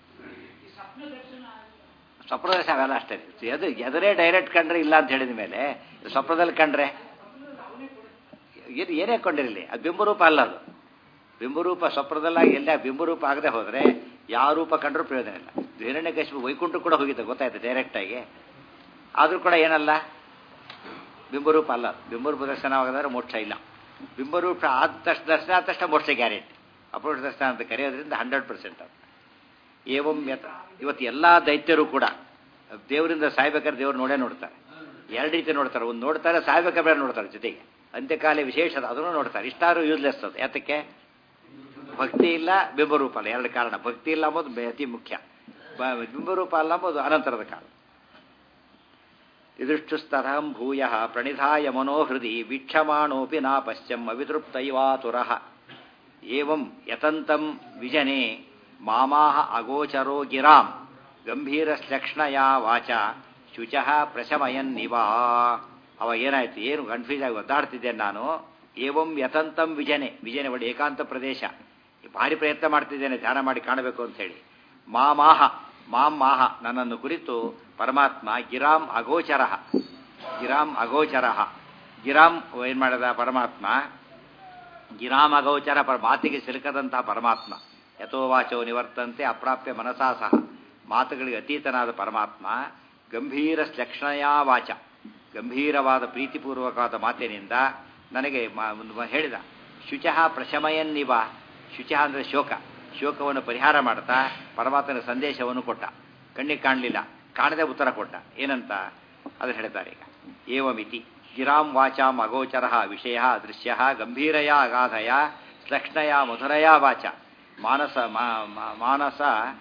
ಸ್ವಪ್ನದರ್ಶನ ಅವೆಲ್ಲ ಅಷ್ಟೇ ಅದು ಎದುರೇ ಡೈರೆಕ್ಟ್ ಕಂಡ್ರೆ ಇಲ್ಲ ಅಂತ ಹೇಳಿದ ಮೇಲೆ ಸ್ವಪ್ನದಲ್ಲಿ ಕಂಡ್ರೆ ಏನು ಏನೇ ಕೊಂಡಿರಲಿ ಅದು ಬಿಂಬರೂಪ ಅಲ್ಲ ಅದು ಬಿಂಬರೂಪ ಸ್ವಪ್ನದಲ್ಲಾಗಿ ಎಲ್ಲ ಬಿಂಬರೂಪ ಆಗದೆ ಹೋದರೆ ಯಾವ ರೂಪ ಕಂಡ್ರೂ ಪ್ರಯೋಜನ ಇಲ್ಲ ಹಿರಣ್ಯ ಕಶ್ಯಪ ವೈಕುಂಠ ಕೂಡ ಹೋಗಿದ್ದೆ ಗೊತ್ತಾಯ್ತು ಡೈರೆಕ್ಟಾಗಿ ಆದರೂ ಕೂಡ ಏನಲ್ಲ ಬಿಂಬರೂಪ ಅಲ್ಲ ಬಿಂಬರೂಪ ದರ್ಶನವಾಗದ್ರೆ ಮೋಕ್ಷ ಇಲ್ಲ ಬಿಂಬರೂಪ ಆದ ತಕ್ಷಣ ದರ್ಶನ ಆದ ತಕ್ಷಣ ಮೋಕ್ಷ ಗ್ಯಾರಂಟಿ ಅಪರೋಕ್ಷ ದರ್ಶನ ಅಂತ ಕರೆಯೋದ್ರಿಂದ ಹಂಡ್ರೆಡ್ ಪರ್ಸೆಂಟ್ ಅದು ಏವಂ ಯತ ಇವತ್ತು ಎಲ್ಲ ದೈತ್ಯರು ಕೂಡ ದೇವರಿಂದ ಸಾಯ್ಬೇಕಾದ್ರೆ ದೇವ್ರು ನೋಡೇ ನೋಡ್ತಾರೆ ಎರಡು ರೀತಿ ನೋಡ್ತಾರೆ ಒಂದು ನೋಡ್ತಾರೆ ಸಾಯ್ಬೇಕಾದ್ರೆ ನೋಡ್ತಾರೆ ಜೊತೆಗೆ ಅಂತ್ಯಕಾಲ ವಿಶೇಷ ಅದನ್ನು ನೋಡ್ತಾರೆ ಇಷ್ಟಾರು ಯೂಸ್ಲೆಸ್ ಅದು ಯಾತಕ್ಕೆ ಭಕ್ತಿ ಇಲ್ಲ ಬಿಂಬರೂಪ ಅಲ್ಲ ಎರಡು ಕಾರಣ ಭಕ್ತಿ ಇಲ್ಲ ಅಂಬೋದು ಅತಿ ಮುಖ್ಯ ಬಿಂಬರೂಪ ಅಲ್ಲ ಅಂಬೋದು ಅನಂತರದ ಕಾರಣ ಇದೃಷ್ಟುಸ್ತರಂ ಭೂಯ ಪ್ರಣಿಧಾಯ ಮನೋಹೃದಿ ವೀಕ್ಷಮಾಣೋಪಿ ನಾ ಪಶ್ಚಂ ಅವಿತೃಪ್ತೈವಾತುರ ಏವಂ ಯತಂತಂ ವಿಜನೆ ಮಾಮಾಹ ಅಗೋಚರೋ ಗಿರಾಂ ಗಂಭೀರಶ್ಲಕ್ಷ್ಣಯ ವಾಚ ಶುಚಃ ಪ್ರಶಮಯನ್ನಿವಾ ಅವ ಏನಾಯ್ತು ಏನು ಕನ್ಫ್ಯೂಸ್ ಆಗಿ ಒದ್ದಾಡ್ತಿದ್ದೇನೆ ನಾನು ಏವಂ ಯತಂತಂ ವಿಜನೆ ವಿಜನೆ ಒಳ್ಳೆ ಏಕಾಂತ ಪ್ರದೇಶ ಭಾರಿ ಪ್ರಯತ್ನ ಮಾಡ್ತಿದ್ದೇನೆ ಧ್ಯಾನ ಮಾಡಿ ಕಾಣಬೇಕು ಅಂತ ಹೇಳಿ ಮಾಮಾಹ ಮಾಂ ಮಾಹ ನನ್ನನ್ನು ಕುರಿತು ಪರಮಾತ್ಮ ಗಿರಾಂ ಅಗೋಚರ ಗಿರಾಂ ಅಗೋಚರ ಗಿರಾಂ ಏನು ಮಾಡಿದ ಪರಮಾತ್ಮ ಗಿರಾಂ ಅಗೋಚರ ಪರ ಮಾತಿಗೆ ಸಿಲುಕದಂತಹ ಪರಮಾತ್ಮ ಯಥೋವಾಚೋ ನಿವರ್ತಂತೆ ಅಪ್ರಾಪ್ಯ ಮನಸಾ ಸಹ ಮಾತುಗಳಿಗೆ ಅತೀತನಾದ ಪರಮಾತ್ಮ ಗಂಭೀರ ಶ್ಲಕ್ಷಣಯಾ ವಾಚ ಗಂಭೀರವಾದ ಪ್ರೀತಿಪೂರ್ವಕವಾದ ಮಾತಿನಿಂದ ನನಗೆ ಹೇಳಿದ ಶುಚಃ ಪ್ರಶಮಯನ್ನಿವ ಶುಚಃ ಅಂದರೆ ಶೋಕ ಶೋಕವನ್ನು ಪರಿಹಾರ ಮಾಡ್ತಾ ಪರಮಾತ್ಮನ ಸಂದೇಶವನ್ನು ಕೊಟ್ಟ ಕಣ್ಣಿಗೆ ಕಾಣಲಿಲ್ಲ ಕಾಣದೆ ಉತ್ತರ ಕೊಟ್ಟ ಏನಂತ ಅದನ್ನು ಹೇಳ್ತಾರೆ ಈಗ ಏವಮಿತಿ ಗಿರಾಂ ವಾಚಾಂ ಅಗೋಚರ ವಿಷಯ ದೃಶ್ಯ ಗಂಭೀರಯ ಅಗಾಧಯ ಶ್ಲಕ್ಷ್ಣಯ ಮಧುರಯ ವಾಚ ಮಾನಸ ಮಾನಸ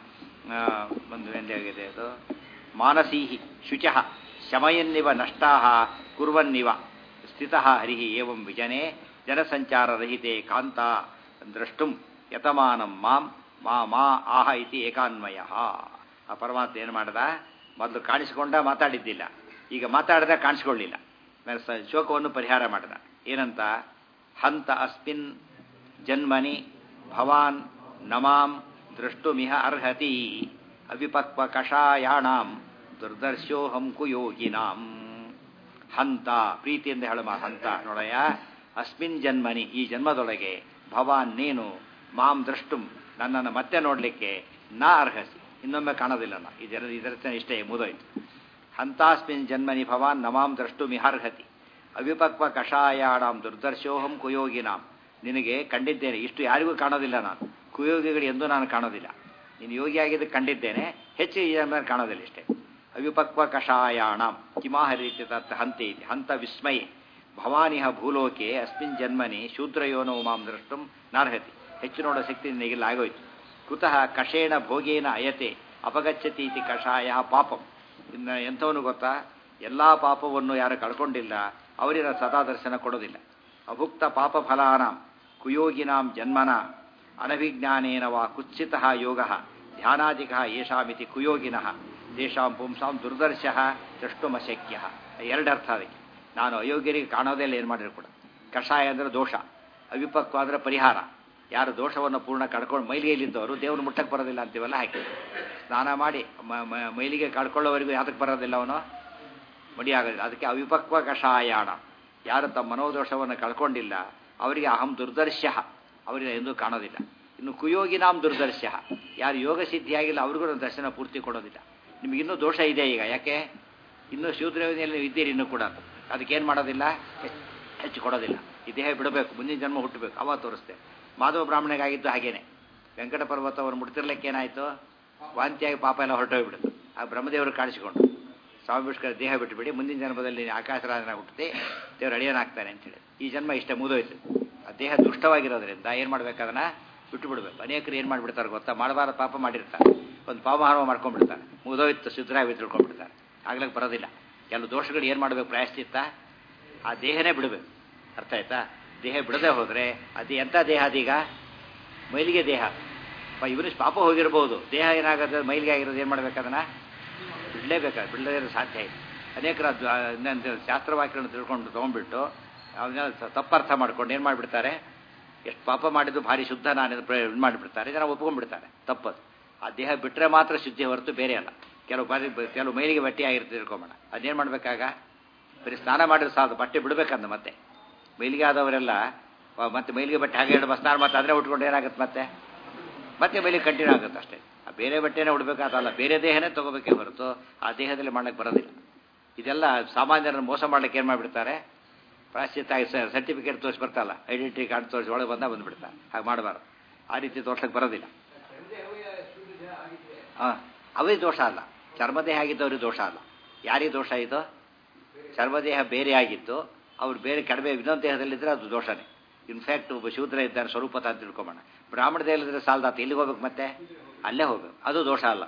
ಒಂದು ಎಂದಾಗಿದೆ ಅದು ಮಾನಸೀಹಿ ಶುಚಃ ಶಮಯನ್ನಿವ ನಷ್ಟಾ ಕುರ್ವನ್ನಿವ ಸ್ಥಿತ ಹರಿ ಏವಂ ವಿಜನೆ ಜನಸಂಚಾರರಹಿತೆ ಕಾಂತ ದ್ರಷ್ಟುಂ ಯತಮಾನಂ ಮಾಂ ಮಾ ಮಾ ಆಹ ಇತಿ ಏಕಾನ್ವಯ ಆ ಪರಮಾತ್ಮ ಏನು ಮಾಡ್ದ ಮೊದಲು ಕಾಣಿಸಿಕೊಂಡ ಮಾತಾಡಿದ್ದಿಲ್ಲ ಈಗ ಮಾತಾಡದ ಕಾಣಿಸ್ಕೊಳ್ಳಿಲ್ಲ ಶೋಕವನ್ನು ಪರಿಹಾರ ಮಾಡಿದ ಏನಂತ ಹಂತ ಅಸ್ಮಿನ್ ಜನ್ಮನಿ ಭವಾನ್ ನಮಾಂ ದೃಷ್ಟುಮಿಹ ಅರ್ಹತಿ ಅವಿಪಕ್ವ ಕಷಾಯಾಣಾಂ ದುರ್ದರ್ಶೋಹಂ ಕುಯೋಗಿನಾಂ ಹಂತ ಪ್ರೀತಿಯಿಂದ ಹೇಳ ಹಂತ ನೋಡಯ್ಯ ಅಸ್ಮಿನ್ ಜನ್ಮನಿ ಈ ಜನ್ಮದೊಳಗೆ ಭವಾನ್ ನೀನು ಮಾಂ ದ್ರಷ್ಟುಂ ನನ್ನನ್ನು ಮತ್ತೆ ನೋಡಲಿಕ್ಕೆ ನಾ ಅರ್ಹಸಿ ಇನ್ನೊಮ್ಮೆ ಕಾಣೋದಿಲ್ಲ ನಾ ಇದರ ಇದರ ಇಷ್ಟೇ ಮುದೋಯ್ತು ಹಂತಾಸ್ಮಿನ್ ಜನ್ಮನಿ ಭವಾನ್ ನಮಾಂ ದ್ರಷ್ಟು ಮಿಹಾರ್ಹತಿ ಅವಿಪಕ್ವ ಕಷಾಯಾಣಾಂ ದುರ್ದರ್ಶೋಹಂ ಕುಯೋಗಿನಾಂ ನಿನಗೆ ಕಂಡಿದ್ದೇನೆ ಇಷ್ಟು ಯಾರಿಗೂ ಕಾಣೋದಿಲ್ಲ ನಾನು ಕುಯೋಗಿಗಳು ಎಂದೂ ನಾನು ಕಾಣೋದಿಲ್ಲ ನೀನು ಯೋಗಿಯಾಗಿದ್ದು ಕಂಡಿದ್ದೇನೆ ಹೆಚ್ಚು ಈ ಜನ್ಮದಲ್ಲಿ ಕಾಣೋದಿಲ್ಲ ಇಷ್ಟೇ ಅವಿಪಕ್ವ ಕಷಾಯಾಣಾಂ ಕಿಮಾಹರೀತಿ ತತ್ ಹಂತೆ ಇತಿ ಹಂತ ವಿಸ್ಮಯೇ ಭವಾನಿಹ ಭೂಲೋಕೆ ಅಸ್ಮಿನ್ ಜನ್ಮನಿ ಶೂದ್ರಯೋನೋ ಮಾಂ ದ್ರಷ್ಟುಂ ನಾರ್ಹತಿ ಹೆಚ್ಚು ನೋಡೋ ಶಕ್ತಿ ನಿನಗಿಲ್ಲ ಆಗೋಯ್ತು ಕುತಃ ಕಷೇಣ ಭೋಗೇನ ಅಯತೆ ಅಪಗಚ್ಚತಿ ಇತಿ ಕಷಾಯ ಪಾಪಂ ಇನ್ನು ಎಂಥವನು ಗೊತ್ತಾ ಎಲ್ಲ ಪಾಪವನ್ನು ಯಾರು ಕಳ್ಕೊಂಡಿಲ್ಲ ಅವರಿನ ಸದಾ ದರ್ಶನ ಕೊಡೋದಿಲ್ಲ ಅಭುಕ್ತ ಪಾಪ ಫಲಾನಾಂ ಕುಯೋಗಿನಾಂ ಜನ್ಮನ ಅನಭಿಜ್ಞಾನೇನ ವಾ ಕುತ್ಸಿತ ಯೋಗ ಧ್ಯಾನಾದಿಕ ಯೇಷಾಮಿತಿ ಕುಯೋಗಿನಃ ತೇಷಾಂ ಪುಂಸಾಂ ದುರ್ದರ್ಶ ದ್ರಷ್ಟುಮಶಕ್ಯ ಎರಡರ್ಥ ಅದಕ್ಕೆ ನಾನು ಅಯೋಗ್ಯರಿಗೆ ಕಾಣೋದೆಲ್ಲ ಏನು ಮಾಡಿದ್ರು ಕೂಡ ಕಷಾಯ ಅಂದರೆ ದೋಷ ಅವಿಪಕ್ವ ಅಂದರೆ ಪರಿಹಾರ ಯಾರು ದೋಷವನ್ನು ಪೂರ್ಣ ಕಳ್ಕೊಂಡು ಮೈಲಿಗೆಯಲ್ಲಿದ್ದವರು ದೇವರು ಮುಟ್ಟಕ್ಕೆ ಬರೋದಿಲ್ಲ ಅಂತೀವಲ್ಲ ಹಾಕಿ ಸ್ನಾನ ಮಾಡಿ ಮ- ಮ- ಮೈಲಿಗೆ ಕಳ್ಕೊಳ್ಳೋವರೆಗೂ ಯಾತಕ್ಕೆ ಬರೋದಿಲ್ಲ ಅವನು ಮಡಿಯಾಗೋದಿಲ್ಲ ಅದಕ್ಕೆ ಅವಿಪಕ್ವ ಕಷಾಯಾಣ ಯಾರು ತಮ್ಮ ಮನೋದೋಷವನ್ನು ಕಳ್ಕೊಂಡಿಲ್ಲ ಅವರಿಗೆ ಅಹಂ ದುರ್ದರ್ಶ ಅವರಿಗೆ ಎಂದೂ ಕಾಣೋದಿಲ್ಲ ಇನ್ನು ಕುಯೋಗಿನಾಂ ದುರ್ದರ್ಶ ಯಾರು ಯೋಗ ಸಿದ್ಧಿಯಾಗಿಲ್ಲ ಅವ್ರಿಗೂ ನನ್ನ ದರ್ಶನ ಪೂರ್ತಿ ಕೊಡೋದಿಲ್ಲ ನಿಮಗಿನ್ನೂ ದೋಷ ಇದೆ ಈಗ ಯಾಕೆ ಇನ್ನೂ ಶೂದ್ರದಲ್ಲಿ ಇದ್ದೀರಿ ಇನ್ನೂ ಕೂಡ ಅದಕ್ಕೇನು ಮಾಡೋದಿಲ್ಲ ಹೆಚ್ಚು- ಹೆಚ್ಚು ಕೊಡೋದಿಲ್ಲ ಈ ದೇಹ ಬಿಡಬೇಕು ಮುಂದಿನ ಜನ್ಮ ಹುಟ್ಟಬೇಕು ಅವಾಗ ತೋರಿಸ್ತೆ ಮಾಧವ ಬ್ರಾಹ್ಮಣಿಗಾಗಿದ್ದು ಹಾಗೇನೆ ವೆಂಕಟ ಪರ್ವತ ಅವರು ಮುಡ್ತಿರ್ಲಿಕ್ಕೆ ಏನಾಯಿತು ವಾಂತಿಯಾಗಿ ಪಾಪ ಎಲ್ಲ ಹೊರಟೋಗ್ಬಿಡುತ್ತೆ ಆ ಬ್ರಹ್ಮದೇವರು ಕಾಣಿಸಿಕೊಂಡು ಸ್ವಾಮಿ ವಿಷ್ಕರ ದೇಹ ಬಿಟ್ಟುಬಿಡಿ ಮುಂದಿನ ಜನ್ಮದಲ್ಲಿ ನೀನು ಆಕಾಶರಾಜನ ಹುಟ್ಟುತ್ತೆ ದೇವರು ಅಳಿಯನಾಗ್ತಾನೆ ಅಂತೇಳಿ ಈ ಜನ್ಮ ಇಷ್ಟೇ ಮುಗಿದೋಯ್ತು ಆ ದೇಹ ದುಷ್ಟವಾಗಿರೋದ್ರಿಂದ ಏನು ಮಾಡ್ಬೇಕಾದನ್ನ ಬಿಟ್ಟು ಬಿಡಬೇಕು ಅನೇಕರು ಏನು ಮಾಡಿಬಿಡ್ತಾರೆ ಗೊತ್ತಾ ಮಾಡಬಾರ್ದು ಪಾಪ ಮಾಡಿರ್ತಾರೆ ಒಂದು ಪಾಪಹಾರ ಮಾಡ್ಕೊಂಡ್ಬಿಡ್ತಾರೆ ಮುಗಿದೋಯ್ತು ಶುದ್ಧರಾಗಿ ತಿಳ್ಕೊಂಡ್ಬಿಡ್ತಾರೆ ಆಗ್ಲಿಕ್ಕೆ ಬರೋದಿಲ್ಲ ಕೆಲವು ದೋಷಗಳು ಏನು ಮಾಡಬೇಕು ಪ್ರಾಯಶ್ಚಿತ್ತ ಆ ದೇಹನೇ ಬಿಡಬೇಕು ಅರ್ಥ ಆಯ್ತಾ ದೇಹ ಬಿಡದೆ ಹೋದರೆ ಅದು ಎಂಥ ದೇಹ ಅದೀಗ ಮೈಲಿಗೆ ದೇಹ ಪ ಇವನು ಪಾಪ ಹೋಗಿರ್ಬೋದು ದೇಹ ಏನಾಗುತ್ತೆ ಮೈಲಿಗೆ ಆಗಿರೋದು ಏನು ಮಾಡ್ಬೇಕದನ್ನ ಬಿಡಲೇಬೇಕಾದ್ರೆ ಬಿಡಲೇ ಇರೋ ಸಾಧ್ಯ ಇಲ್ಲ ಅನೇಕರ ದ್ವ- ಇನ್ನೊಂದು ಶಾಸ್ತ್ರವಾಕ್ಯಗಳನ್ನು ತಿಳ್ಕೊಂಡು ತೊಗೊಂಡ್ಬಿಟ್ಟು ಅವನ್ನ ತಪ್ಪರ್ಥ ಮಾಡ್ಕೊಂಡು ಏನು ಮಾಡಿಬಿಡ್ತಾರೆ ಎಷ್ಟು ಪಾಪ ಮಾಡಿದ್ದು ಭಾರಿ ಶುದ್ಧ ನಾನು ಇದು ಮಾಡಿಬಿಡ್ತಾರೆ ಜನ ಒಪ್ಕೊಂಡ್ಬಿಡ್ತಾರೆ ತಪ್ಪದು ಆ ದೇಹ ಬಿಟ್ಟರೆ ಮಾತ್ರ ಶುದ್ಧಿ ಹೊರತು ಬೇರೆ ಅಲ್ಲ ಕೆಲವು ಬಾರಿ ಕೆಲವು ಮೈಲಿಗೆ ಬಟ್ಟೆ ಆಗಿರುತ್ತೆ ತಿಳ್ಕೊಂಬೋಣ ಅದೇನು ಮಾಡಬೇಕಾಗ ಬರೀ ಸ್ನಾನ ಮಾಡಿದ್ರೆ ಸಾಕು ಬಟ್ಟೆ ಬಿಡಬೇಕಂದ ಮತ್ತೆ ಮೈಲಿಗೆ ಆದವರೆಲ್ಲ ಆ, ಮತ್ತೆ ಮೈಲಿಗೆ ಬಟ್ಟೆ ಹಾಗೆ ಎರಡು ಸ್ನಾನ ಮತ್ತೆ ಅದನ್ನೇ ಉಟ್ಕೊಂಡು ಏನಾಗುತ್ತೆ ಮತ್ತೆ ಮತ್ತೆ ಮೈಲಿಗೆ ಕಂಟಿನ್ಯೂ ಆಗುತ್ತೆ ಅಷ್ಟೇ ಆ ಬೇರೆ ಬಟ್ಟೆನೇ ಉಡ್ಬೇಕಾದಲ್ಲ ಬೇರೆ ದೇಹನೇ ತಗೋಬೇಕೇ ಹೊರತು ಆ ದೇಹದಲ್ಲಿ ಮಾಡಕ್ಕೆ ಬರೋದಿಲ್ಲ ಇದೆಲ್ಲ ಸಾಮಾನ್ಯರನ್ನು ಮೋಸ ಮಾಡ್ಲಿಕ್ಕೆ ಏನು ಮಾಡಿಬಿಡ್ತಾರೆ ಪ್ರಾಶ್ಚಿತ್ತ ಸರ್ಟಿಫಿಕೇಟ್ ತೋರಿಸಿ ಬರ್ತಲ್ಲ ಐಡೆಂಟಿಟಿ ಕಾರ್ಡ್ ತೋರಿಸಿ ಒಳಗೆ ಬಂದ ಬಂದುಬಿಡ್ತಾರೆ ಹಾಗೆ ಮಾಡಬಾರ್ದು ಆ ರೀತಿ ತೋರ್ಸಕ್ಕೆ ಬರೋದಿಲ್ಲ ಹಾಂ ಅವೇ ದೋಷ ಅಲ್ಲ ಚರ್ಮದೇಹ ಆಗಿದ್ದವ್ರಿಗೆ ದೋಷ ಅಲ್ಲ ಯಾರಿಗೆ ದೋಷ ಇದು ಚರ್ಮದೇಹ ಬೇರೆ ಆಗಿದ್ದು ಅವ್ರು ಬೇರೆ ಕಡಿಮೆ ಇನ್ನೊಂದು ದೇಹದಲ್ಲಿದ್ದರೆ ಅದು ದೋಷನೇ ಇನ್ಫ್ಯಾಕ್ಟ್ ಒಬ್ಬ ಶೂದ್ರ ಇದ್ದಾರೆ ಸ್ವರೂಪ ಅಂತ ತಿಳ್ಕೊಂಬೋಣ ಬ್ರಾಹ್ಮಣ ದೇಹದಲ್ಲಿದ್ದರೆ ಸಾಲದಾತ ಎಲ್ಲಿಗೆ ಹೋಗ್ಬೇಕು ಮತ್ತೆ ಅಲ್ಲೇ ಹೋಗ್ಬೇಕು ಅದು ದೋಷ ಅಲ್ಲ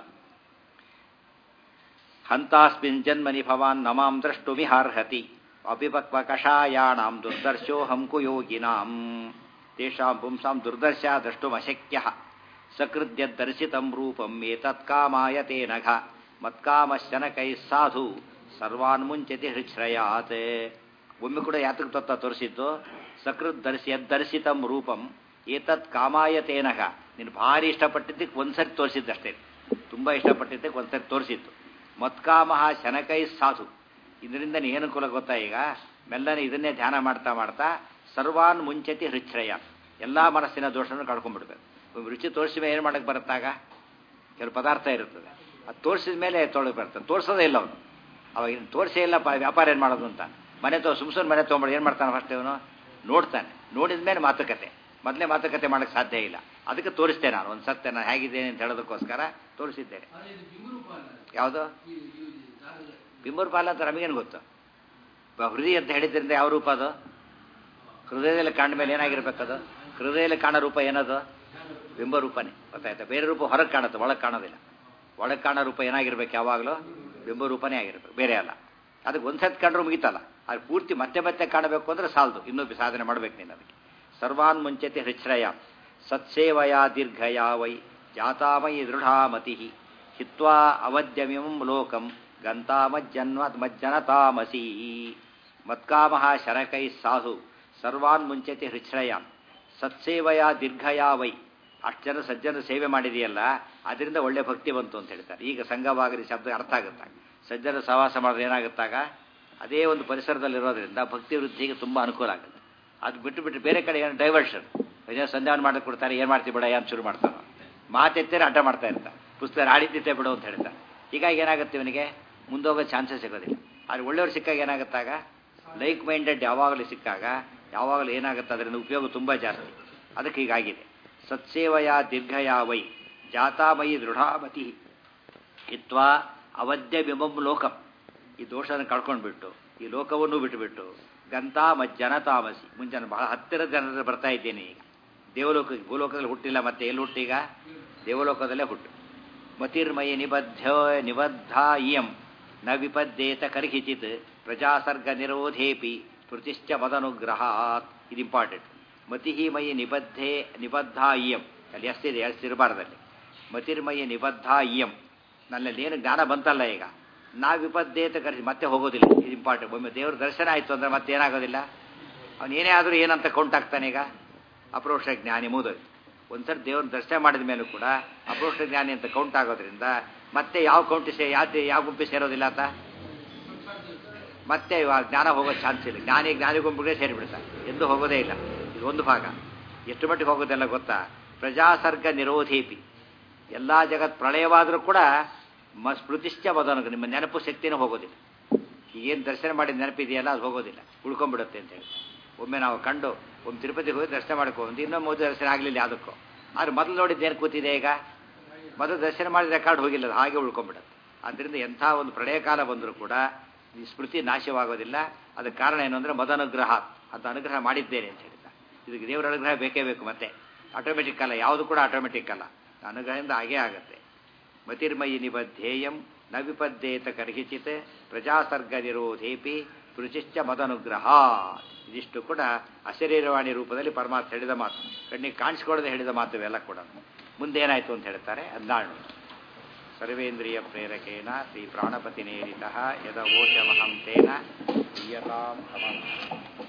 ಹಂತಾಸ್ಮಿನ್ ಜನ್ಮನಿ ಭವಾನ್ ನಮಾಂ ದ್ರಷ್ಟುಮಿಹಾರ್ಹತಿ ಅಪಿಪಕ್ವ ಕಷಾಯಾಣಾಂ ದುರ್ದರ್ಶೋಹಂ ಕುಯೋಗಿನಾಂ ತೇಷಾಂ ಪುಂಸಾಂ ದುರ್ದರ್ಶ ದ್ರಷ್ಟುಮಶಕ್ಯ ಸಕೃದ್ಯದ್ದರ್ಶಿತಂ ರೂಪಂ ಏತತ್ಕಾಮಾಯ ತೇ ನಘ ಮತ್ಕಾಮಶನಕೈ ಸಾಧು ಸರ್ವಾನ್ ಮುಂಚತಿ ಹೃಚ್ಛ್ರಯಾತ್ ಒಮ್ಮೆ ಕೂಡ ಯಾತಕ್ಕೆ ತತ್ತ ತೋರಿಸಿದ್ದು ಸಕೃತ್ ಧರಿಸಿ ಯದ್ದರ್ಶಿತಂ ರೂಪಂ ಏತತ್ ಕಾಮಾಯ ತೇನಘ ನೀನು ಭಾರಿ ಇಷ್ಟಪಟ್ಟಿದ್ದಕ್ಕೆ ಒಂದ್ಸರಿ ತೋರಿಸಿದ್ದಷ್ಟೇ ತುಂಬ ಇಷ್ಟಪಟ್ಟಿದ್ದಕ್ಕೆ ಒಂದ್ಸರಿ ತೋರಿಸಿದ್ದು ಮತ್ಕಾಮಹ ಶನಕೈ ಸಾಧು ಇದರಿಂದ ನೀ ಏನು ಕುಲ ಗೊತ್ತಾ ಈಗ ಮೆಲ್ಲನೆ ಇದನ್ನೇ ಧ್ಯಾನ ಮಾಡ್ತಾ ಮಾಡ್ತಾ ಸರ್ವಾನ್ ಮುಂಚತಿ ಹೃಚ್ಛ್ರಯ ಎಲ್ಲ ಮನಸ್ಸಿನ ದೋಷವನ್ನು ಕಳ್ಕೊಂಡ್ಬಿಡ್ಬೇಕು ಒಬ್ಬ ರುಚಿ ತೋರಿಸಿದ ಮೇಲೆ ಏನು ಮಾಡಕ್ಕೆ ಬರುತ್ತಾಗ ಕೆಲವು ಪದಾರ್ಥ ಇರುತ್ತದೆ ಅದು ತೋರಿಸಿದ ಮೇಲೆ ತೊಳಗೆ ಬರ್ತದೆ ತೋರಿಸೋದೇ ಇಲ್ಲ ಅವನು ಅವಾಗ ಇನ್ನು ತೋರಿಸೇ ಇಲ್ಲ ಪ- ವ್ಯಾಪಾರ ಏನು ಮಾಡೋದು ಅಂತ ಮನೆ ತೋ ಸುಮ್ ಸುಮ್ಮನೆ ಮನೆ ತೊಗೊಂಡು ಏನು ಮಾಡ್ತಾನೆ ಫಸ್ಟ್ ಇವನು ನೋಡ್ತಾನೆ ನೋಡಿದ ಮೇಲೆ ಮಾತುಕತೆ ಮೊದಲೇ ಮಾತುಕತೆ ಮಾಡೋಕ್ಕೆ ಸಾಧ್ಯ ಇಲ್ಲ ಅದಕ್ಕೆ ತೋರಿಸ್ತೇನೆ ನಾನು ಒಂದು ಸತ್ಯ ನಾನು ಹೇಗಿದ್ದೇನೆ ಅಂತ ಹೇಳೋದಕ್ಕೋಸ್ಕರ ತೋರಿಸಿದ್ದೇನೆ ಯಾವುದು ಬಿಂಬೂರ್ ಪಾಲ ಅಂತ ನಮಗೇನು ಗೊತ್ತು ಬ- ಹೃದಯ ಅಂತ ಹೇಳಿದ್ರಿಂದ ಯಾವ ರೂಪ ಅದು ಹೃದಯದಲ್ಲಿ ಕಾಣ ಮೇಲೆ ಏನಾಗಿರ್ಬೇಕದು ಹೃದಯದಲ್ಲಿ ಕಾಣೋ ರೂಪ ಏನದು ಬಿಂಬ ರೂಪನೇ ಗೊತ್ತಾಯ್ತಾ ಬೇರೆ ರೂಪ ಹೊರಗೆ ಕಾಣುತ್ತೆ ಒಳಗೆ ಕಾಣೋದಿಲ್ಲ ಒಳಗೆ ಕಾಣೋ ರೂಪ ಏನಾಗಿರ್ಬೇಕು ಯಾವಾಗಲೂ ಬಿಂಬ ರೂಪನೇ ಆಗಿರ್ಬೇಕು ಬೇರೆ ಅಲ್ಲ ಅದಕ್ಕೆ ಒಂದು ಸತ್ ಕಂಡ್ರು ಮುಗಿತಲ್ಲ ಅದು ಪೂರ್ತಿ ಮತ್ತೆ ಮತ್ತೆ ಕಾಣಬೇಕು ಅಂದರೆ ಸಾಲದು ಇನ್ನೂ ಸಾಧನೆ ಮಾಡ್ಬೇಕು ನೀನು ಅದಕ್ಕೆ ಸರ್ವಾನ್ ಮುಂಚತೆ ಹೃಚ್ಛ್ರಯ ಸತ್ಸೇವಯ ದೀರ್ಘಯ ವೈ ಜಾತಾಮಯಿ ದೃಢಾಮತಿ ಹಿತ್ವಾ ಅವಧ್ಯಮಿಮಂ ಲೋಕಂ ಗಂತಾಮಜ್ಜನ್ಮ ಮಜ್ಜನತಾಮಸಿ ಮತ್ಕಾಮಃ ಶರಕೈ ಸಾಧು ಸರ್ವಾನ್ ಮುಂಚತೆ ಹೃಚ್ಛ್ರಯ ಸತ್ಸೇವಯ ದೀರ್ಘಯ ವೈ ಅಷ್ಟು ಜನ ಸಜ್ಜನ ಸೇವೆ ಮಾಡಿದೆಯಲ್ಲ ಅದರಿಂದ ಒಳ್ಳೆ ಭಕ್ತಿ ಬಂತು ಅಂತ ಹೇಳ್ತಾರೆ ಈಗ ಸಂಘವಾಗಲಿ ಶಬ್ದ ಅರ್ಥ ಆಗುತ್ತಾಗ ಸಜ್ಜನ ಸಹವಾಸ ಮಾಡಿದ್ರೆ ಏನಾಗುತ್ತಾಗ ಅದೇ ಒಂದು ಪರಿಸರದಲ್ಲಿರೋದ್ರಿಂದ ಭಕ್ತಿ ವೃದ್ಧಿಗೆ ತುಂಬ ಅನುಕೂಲ ಆಗುತ್ತೆ ಅದು ಬಿಟ್ಟು ಬಿಟ್ಟು ಬೇರೆ ಕಡೆ ಏನು ಡೈವರ್ಷನ್ ಏನೋ ಸಂಧಾನ ಮಾಡಕ್ಕೆ ಕೊಡ್ತಾರೆ ಏನು ಮಾಡ್ತೀವಿ ಬಿಡ ಏನು ಶುರು ಮಾಡ್ತಾನೆ ಮಾತೆತ್ತೇನೆ ಅಡ್ಡ ಮಾಡ್ತಾ ಇರ್ತಾರೆ ಪುಸ್ತಕ ಆಡಿದ್ದಿತ್ತೆ ಬಿಡು ಅಂತ ಹೇಳ್ತಾರೆ ಹೀಗಾಗಿ ಏನಾಗುತ್ತೆ ಇವನಿಗೆ ಮುಂದೋಗೋ ಚಾನ್ಸಸ್ ಸಿಗೋದಿಲ್ಲ ಆದರೆ ಒಳ್ಳೆಯವ್ರು ಸಿಕ್ಕಾಗ ಏನಾಗುತ್ತಾಗ ಲೈಕ್ ಮೈಂಡೆಡ್ ಯಾವಾಗಲೂ ಸಿಕ್ಕಾಗ ಯಾವಾಗಲೂ ಏನಾಗುತ್ತೆ ಅದರಿಂದ ಉಪಯೋಗ ತುಂಬ ಜಾಸ್ತಿ ಅದಕ್ಕೆ ಹೀಗಾಗಿದೆ ಸತ್ಸೇವಯ ದೀರ್ಘಯ ವೈ ಜಾತಾಮಯಿ ದೃಢಾಮತಿ ಹಿತ್ವಾ ಅವಧ್ಯ ಬಿಂಬಂ ಲೋಕಂ ಈ ದೋಷನ ಕಳ್ಕೊಂಡ್ಬಿಟ್ಟು ಈ ಲೋಕವನ್ನು ಬಿಟ್ಟುಬಿಟ್ಟು ಗಂತಾ ಮಜ್ಜನ ತಾಮಸಿ ಮುಂಜಾನೆ ಬಹಳ ಹತ್ತಿರ ಜನರು ಬರ್ತಾ ಇದ್ದೇನೆ ಈಗ ದೇವಲೋಕ ಭೂಲೋಕದಲ್ಲಿ ಹುಟ್ಟಿಲ್ಲ ಮತ್ತೆ ಎಲ್ಲಿ ಹುಟ್ಟೀಗ ದೇವಲೋಕದಲ್ಲೇ ಹುಟ್ಟು ಮತಿರ್ಮಯ ನಿಬದ್ಧ ನಿಬದ್ಧ ಇಯಂ ನ ವಿಪದ್ದೇತ ಕರ್ಹಿಚಿತ್ ಪ್ರಜಾಸರ್ಗ ನಿರೋಧೇಪಿ ಪ್ರತಿಷ್ಠ ಮದನುಗ್ರಹಾತ್ ಇದು ಇಂಪಾರ್ಟೆಂಟ್ ಮತಿಹಿ ನಿಬದ್ಧೆ ನಿಬದ್ಧ ಇಯಂ ಅಲ್ಲಿ ಎಷ್ಟಿದೆ ಎಷ್ಟು ಇರಬಾರ್ದಲ್ಲಿ ಮತಿರ್ಮಯ ನಿಬದ್ಧ ಇಯಂ ನನ್ನಲ್ಲಿ ಏನು ಜ್ಞಾನ ಬಂತಲ್ಲ ಈಗ ನಾ ವಿಪದ್ದೇತ ಕರೆಸಿ ಮತ್ತೆ ಹೋಗೋದಿಲ್ಲ ಇದು ಇಂಪಾರ್ಟೆಂಟ್ ಒಮ್ಮೆ ದೇವ್ರ ದರ್ಶನ ಆಯಿತು ಅಂದ್ರೆ ಮತ್ತೆ ಏನಾಗೋದಿಲ್ಲ ಅವನು ಏನೇ ಆದರೂ ಏನಂತ ಕೌಂಟ್ ಆಗ್ತಾನೆ ಈಗ ಅಪ್ರೋಕ್ಷ ಜ್ಞಾನಿ ಮುಗಿದೋಯ್ತು ಒಂದ್ಸರಿ ದೇವ್ರ ದರ್ಶನ ಮಾಡಿದ ಮೇಲೂ ಕೂಡ ಅಪ್ರೋಕ್ಷ ಜ್ಞಾನಿ ಅಂತ ಕೌಂಟ್ ಆಗೋದ್ರಿಂದ ಮತ್ತೆ ಯಾವ ಕೌಂಟಿ ಸೇ ಯಾವ ಯಾವ ಗುಂಪಿ ಸೇರೋದಿಲ್ಲ ಅಂತ ಮತ್ತೆ ಇವಾಗ ಜ್ಞಾನ ಹೋಗೋ ಚಾನ್ಸ್ ಇಲ್ಲ ಜ್ಞಾನಿ ಜ್ಞಾನಿ ಗುಂಪಿಗೆ ಸೇರಿಬಿಡ್ತಾರೆ ಎಂದು ಹೋಗೋದೇ ಇಲ್ಲ ಇದು ಒಂದು ಭಾಗ ಎಷ್ಟು ಮಟ್ಟಿಗೆ ಹೋಗೋದೆಲ್ಲ ಗೊತ್ತಾ ಪ್ರಜಾಸರ್ಗ ನಿರೋಧೇಪಿ ಎಲ್ಲ ಜಗತ್ ಪ್ರಳಯವಾದರೂ ಕೂಡ ಮ ಸ್ಮೃತಿಶ್ಚ ಬದನಗ ನಿಮ್ಮ ನೆನಪು ಶಕ್ತಿನೂ ಹೋಗೋದಿಲ್ಲ ಏನು ದರ್ಶನ ಮಾಡಿದ ನೆನಪಿದೆಯಲ್ಲ ಅದು ಹೋಗೋದಿಲ್ಲ ಉಳ್ಕೊಂಡ್ಬಿಡುತ್ತೆ ಅಂತ ಹೇಳಿ ಒಮ್ಮೆ ನಾವು ಕಂಡು ಒಮ್ಮೆ ತಿರುಪತಿಗೆ ಹೋಗಿ ದರ್ಶನ ಮಾಡ್ಕೊಂಡು ಇನ್ನೊಮ್ಮೆ ಮೊದಲು ದರ್ಶನ ಆಗಲಿಲ್ಲ ಯಾವುದಕ್ಕೂ ಆದ್ರೆ ಮೊದಲು ನೋಡಿದ್ದು ಏನು ಕೂತಿದೆ ಈಗ ಮೊದಲು ದರ್ಶನ ಮಾಡಿದ ರೆಕಾರ್ಡ್ ಹೋಗಿಲ್ಲ ಅದು ಹಾಗೆ ಉಳ್ಕೊಂಡ್ಬಿಡುತ್ತೆ ಆದ್ದರಿಂದ ಎಂಥ ಒಂದು ಪ್ರಳಯ ಕಾಲ ಬಂದರೂ ಕೂಡ ಈ ಸ್ಮೃತಿ ನಾಶವಾಗೋದಿಲ್ಲ ಅದಕ್ಕೆ ಕಾರಣ ಏನು ಅಂದರೆ ಮದನುಗ್ರಹ ಅಂತ ಅನುಗ್ರಹ ಮಾಡಿದ್ದೇನೆ ಅಂತ ಹೇಳಿದ ಇದಕ್ಕೆ ದೇವರ ಅನುಗ್ರಹ ಬೇಕೇ ಬೇಕು ಮತ್ತೆ ಆಟೋಮೆಟಿಕ್ ಅಲ್ಲ ಯಾವುದು ಕೂಡ ಆಟೋಮೆಟಿಕ್ ಅಲ್ಲ ಅನುಗ್ರಹದಿಂದ ಹಾಗೇ ಆಗುತ್ತೆ ಮತಿರ್ಮಯಿ ನಿಬದ್ಧೇಯಂ ನ ವಿಪದ್ದೇತ ಕರ್ಹಿಚಿತ್ ಪ್ರಜಾಸರ್ಗ ನಿರೋಧೇಪಿ ರುಚಿಶ್ಚ ಮದನುಗ್ರಹ ಇದಿಷ್ಟು ಕೂಡ ಅಶರೀರವಾಣಿ ರೂಪದಲ್ಲಿ ಪರಮಾತ್ಮ ಹೇಳಿದ ಮಾತು ಕಣ್ಣಿಗೆ ಕಾಣಿಸ್ಕೊಳ್ಳದೆ ಹೇಳಿದ ಮಾತು ಇವೆಲ್ಲ ಕೂಡ ಮುಂದೆ ಏನಾಯಿತು ಅಂತ ಹೇಳ್ತಾರೆ ಹದಿನಾಳು ಸರ್ವೇಂದ್ರಿಯ ಪ್ರೇರಕೇಣ ಶ್ರೀ ಪ್ರಾಣಪತಿನೇರಿತ ಯದ ಓಚಮಹಂ ತೇನ ಪ್ರಿಯತಾಂ